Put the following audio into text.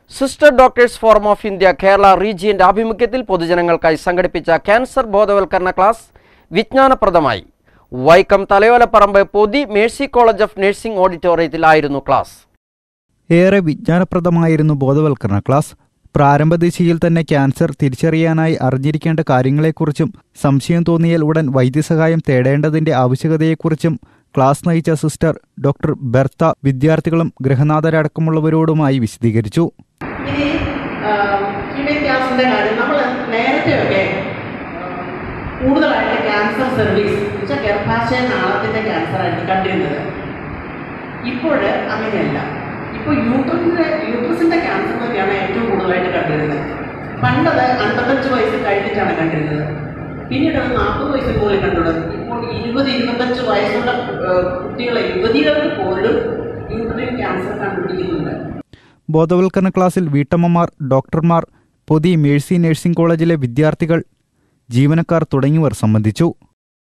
sister doctors forum of India Kerala റീജിയന്റെ ആഭിമുഖ്യത്തിൽ പൊതുജനങ്ങൾക്കായി സംഘടിപ്പിച്ച ക്യാൻസർ ബോധവൽക്കരണ class വിജ്ഞാനപ്രദമായി Vaikom Thalayolaparambu Pothi mercy college of nursing ഓഡിറ്റോറിയത്തിലായിരുന്നു ക്ലാസ് ഏറെ വിജ്ഞാനപ്രദമായിരുന്നു ബോധവൽക്കരണ ക്ലാസ് പ്രാരംഭദിശയിൽ തന്നെ ക്യാൻസർ തിരിച്ചറിയാനായി അറിഞ്ഞിരിക്കേണ്ട കാര്യങ്ങളെക്കുറിച്ചും സംശയം തോന്നിയാൽ ഉടൻ വൈദ്യസഹായം തേടേണ്ടതിന്റെ ആവശ്യകതയെക്കുറിച്ചും ക്ലാസ് നയിച്ച സിസ്റ്റർ ഡോക്ടർ ബെർത്ത വിദ്യാർത്ഥികളും ഗൃഹനാഥരടക്കമുള്ളവരോടുമായി വിശദീകരിച്ചു ഇനി ഫീമെയിൽ ക്യാൻസറിന്റെ കാര്യം നമ്മൾ നേരത്തെയൊക്കെ കൂടുതലായിട്ട് ക്യാൻസർ സർവീസ് വെച്ചാൽ ഗർഭാശയ നാളത്തിന്റെ ക്യാൻസർ ആയിരുന്നു കണ്ടിരുന്നത് ഇപ്പോൾ അങ്ങനെയല്ല ഇപ്പോൾ യൂട്രസിന്റെ യൂട്രസിന്റെ ക്യാൻസറിനൊക്കെയാണ് ഏറ്റവും കൂടുതലായിട്ട് കണ്ടിരുന്നത് പണ്ടത് അൻപത്തഞ്ച് വയസ്സ് കഴിഞ്ഞിട്ടാണ് കണ്ടിരുന്നത് പിന്നീട് അത് നാൽപ്പത് വയസ്സിൽ മുകളിൽ കണ്ടുള്ളത് ഇപ്പോൾ ഇരുപത് ഇരുപത്തഞ്ച് വയസ്സുള്ള ഏഹ്, കുട്ടികളെ യുവതികൾക്ക് പോലും യൂട്രൈൻ ക്യാൻസർ കണ്ടുപിടിക്കുന്നുണ്ട് ബോധവൽക്കരണ ക്ലാസ്സിൽ വീട്ടമ്മമാർ ഡോക്ടർമാർ പൊതി മേഴ്സി നഴ്സിംഗ് കോളേജിലെ വിദ്യാർത്ഥികൾ ജീവനക്കാർ തുടങ്ങിയവർ സംബന്ധിച്ചു